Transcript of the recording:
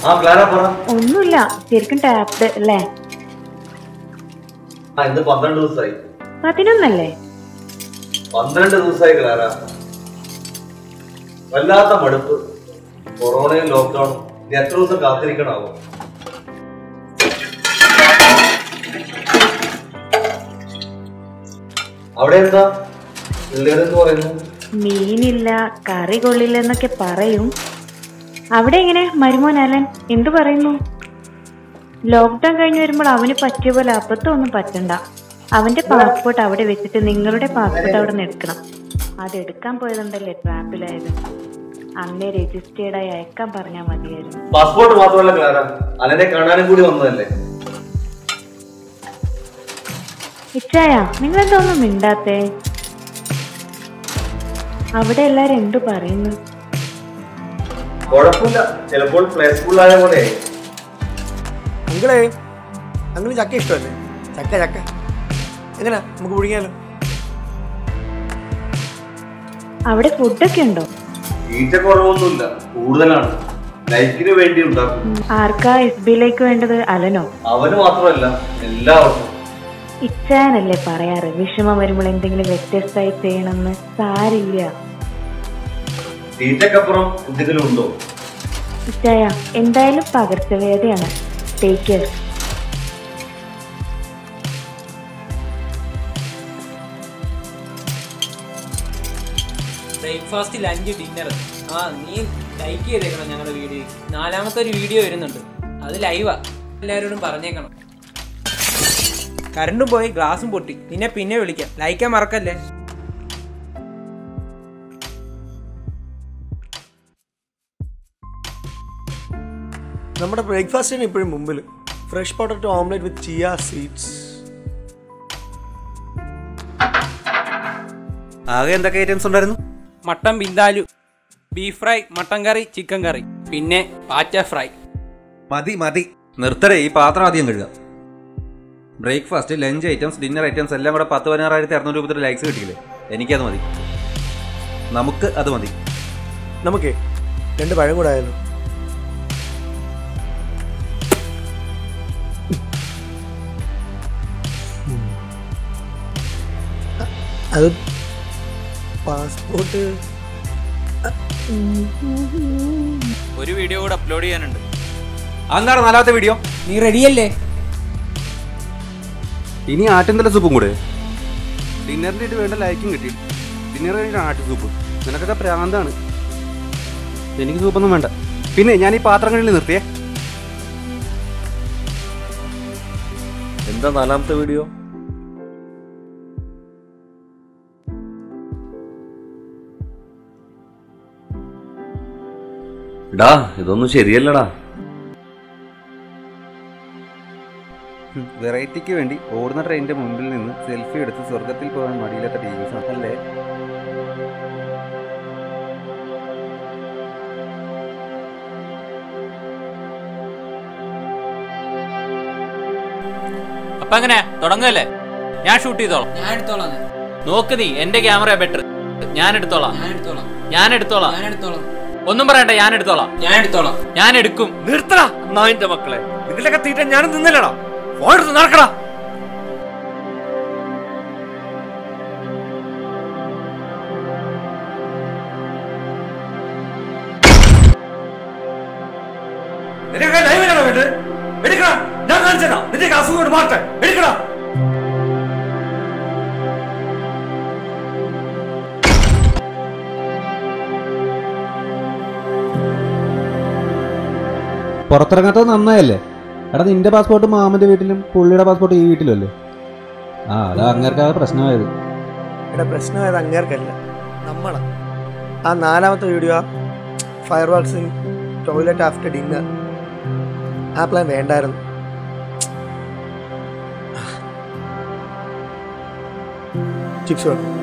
ആ ക്ലാര പറ ഒന്നുമില്ല ശരിക്കും ടാപ്ഡ് അല്ലേ ആ ഇന്ന് പന്ത്രണ്ട് ദിവസമായി പതിനൊന്നല്ലേ പന്ത്രണ്ട് ദിവസമായി ക്ലാര വല്ലാത്ത മടുപ്പ് കൊറോണയും ലോക്ക്ഡൌണും ഇനി എത്ര ദിവസം കാത്തിരിക്കണാവോ അവിടെ എന്താ പിള്ളേരെന്ത് പറയുന്നു മീനില്ല കറി കൊള്ളില്ല എന്നൊക്കെ പറയും അവിടെ എങ്ങനെ മരുമോൻ അലൻ എന്തു പറയുന്നു ലോക്ക്ഡൌൺ കഴിഞ്ഞ് വരുമ്പോൾ അവന് പറ്റിയ പോലെ അബദ്ധമൊന്നും പറ്റണ്ട അവന്റെ പാസ്പോർട്ട് അവിടെ വെച്ചിട്ട് നിങ്ങളുടെ പാസ്പോർട്ട് അവിടെ നിന്ന് എടുക്കണം അത് എടുക്കാൻ പോയതുണ്ടല്ലേ ട്രാപ്പിലായത് അന്നേ രജിസ്റ്റേർഡായി അയക്കാൻ പറഞ്ഞാൽ മതിയായിരുന്നു പാസ്പോർട്ട് മാത്രമല്ല ക്ലാര അലനെ കാണാനും കൂടി വന്നതല്ലേ ഇച്ചായ നിങ്ങളെന്താ ഒന്നും മിണ്ടാത്തേ അവിടെ എല്ലാരും എന്തു പറയുന്നു കുഴപ്പമില്ല ചിലപ്പോൾ പ്ലേ സ്കൂളിലായ പോലെ അങ്കിളേ അങ്കിള് ചക്ക ഇഷ്ടമല്ലേ ചക്ക ചക്ക എങ്ങനാ നമുക്ക് പുഴുങ്ങിയാലോ അവിടെ ഫുഡൊക്കെ ഉണ്ടോ തീറ്റ കുറവൊന്നുമില്ല കൂടുതലാണ് ലൈക്കിന് വേണ്ടി ഉണ്ടാക്കും ആർക്കാ എസ് ബിയിലേക്ക് വേണ്ടത് അലനോ അവന് മാത്രമല്ല എല്ലാവർക്കും ഇച്ചാനല്ലേ പറയാറ് വിഷമം വരുമ്പോൾ എന്തെങ്കിലും വ്യത്യസ്തമായി ചെയ്യണമെന്ന് സാരില്ല തീറ്റക്കപ്പുറം എന്തെങ്കിലും ഉണ്ടോ ഇച്ചായ എന്തായാലും പകർച്ചവ്യാധിയാണ് take care breakfast lunch dinner ആ നീ ലൈക്ക് ചെയ്തേക്കണം ഞങ്ങളുടെ വീഡിയോ നാലാമത്തെ ഒരു വീഡിയോ വരുന്നുണ്ട് അത് ലൈവാ എല്ലാവരോടും പറഞ്ഞേക്കണം കരണ്ടും പോയി ഗ്ലാസും പൊട്ടി നിന്നെ പിന്നെ വിളിക്കാം ലൈക്കാൻ മറക്കല്ലേ നമ്മുടെ ബ്രേക്ക്ഫാസ്റ്റിന് ഇപ്പോഴും മുമ്പിൽ fresh potato omelette with chia seeds ആകെ എന്തൊക്കെ ഐറ്റംസ് ഉണ്ടായിരുന്നു mutton vindaloo beef fry mutton curry chicken curry പിന്നെ പാറ്റ ഫ്രൈ മതി മതി നിർത്തരേ ഈ പാത്രം ആദ്യം കഴുകുക breakfast lunch items dinner items എല്ലാം കൂടെ പത്ത് പതിനാറായിരത്തി അറുന്നൂറ് രൂപത്തിൽ ലൈക്സ് കിട്ടിയില്ലേ എനിക്കത് മതി നമുക്ക് അത് മതി നമുക്കേ രണ്ട് പഴം കൂടെ ആയാലോ അത് പാസ്പോർട്ട് ഒരു വീഡിയോ കൂടെ അപ്ലോഡ് ചെയ്യാനുണ്ട് അന്നാണ് നാലാമത്തെ വീഡിയോ നീ റെഡിയല്ലേ ഇനി ആറ്റിന്തല സൂപ്പും കൂടെ ഡിന്നറിൻ്റെ ഇട്ട് വേണ്ട ലൈക്കും കിട്ടി ഡിന്നർ കഴിഞ്ഞിട്ട് ആട്ട് സൂപ്പ് നിനക്കൊക്കെ പ്രാന്താണ് എനിക്ക് സൂപ്പൊന്നും വേണ്ട പിന്നെ ഞാൻ ഈ പാത്രങ്ങളിൽ നിർത്തിയേ എന്താ നാലാമത്തെ വീഡിയോ ഡാ ഇതൊന്നും ശരിയല്ലടാ വെറൈറ്റിക്ക് വേണ്ടി ഓടുന്ന ട്രെയിനിന്റെ മുമ്പിൽ നിന്ന് സെൽഫി എടുത്ത് സ്വർഗത്തിൽ പോകാൻ മടിയില്ലാത്ത ടീംസ് അല്ലേ അപ്പൊ അങ്ങനെ തുടങ്ങല്ലേ ഞാൻ ഷൂട്ട് ചെയ്തോളാം ഞാൻ എടുത്തോളാം നോക്ക് നീ എന്റെ ക്യാമറ ബെറ്റർ ഞാൻ എടുത്തോളാം ഞാൻ എടുത്തോളാം ഞാൻ എടുത്തോളാം ഞാൻ എടുത്തോളാം ഒന്നും പറയണ്ട ഞാൻ എടുത്തോളാം ഞാൻ എടുത്തോളാം ഞാൻ എടുക്കും നിർത്തടാ നായിന്റെ മക്കളെ ഇതിലൊക്കെ തീറ്റ ഞാനും നിന്നില്ലടാ ഫോൺ എടുത്ത് നടക്കടാ നിനക്ക് ലൈവിലാണോ വേണ്ടത് എടുക്കടാ ഞാൻ കാണിച്ചതാ നിന്റെ അസുഖം കൊണ്ട് മാറട്ടെ എടുക്കടാ പുറത്തിറങ്ങാത്തത് നന്നായല്ലേ എടാ നിന്റെ പാസ്പോർട്ട് മാമന്റെ വീട്ടിലും പുള്ളിയുടെ പാസ്പോർട്ട് ഈ വീട്ടിലും അല്ലേ ആ അതാ അങ്ങേർക്കാകെ പ്രശ്നമായത് ഇവിടെ പ്രശ്നമായത് അങ്ങേർക്കല്ല നമ്മളാ ആ നാലാമത്തെ video fireworks in toilet after dinner ആ പ്ലാൻ വേണ്ടായിരുന്നു ചിപ്സ് വേണം